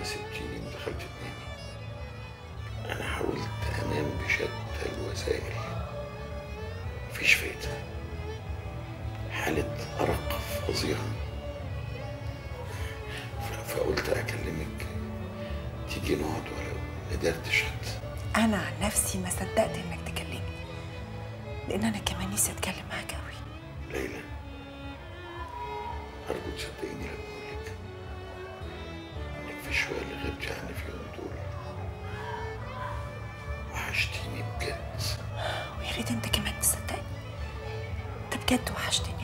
سبتيني ودخلت تنامي انا حاولت انام بشتى الوسائل مفيش فايدة حالة أرق فظيعة ف- فقلت أكلمك تيجي نقعد ولو ندردش حتى انا عن نفسي ما صدقت انك تكلمني لان انا كمان نفسي اتكلم معاك قوي ليلى أرجو تصدقيني لما أقولك إنك في الشوية اللي غبت عني فيهم دول وحشتيني بجد ويا ريت انت كمان تصدقني انت بجد وحشتني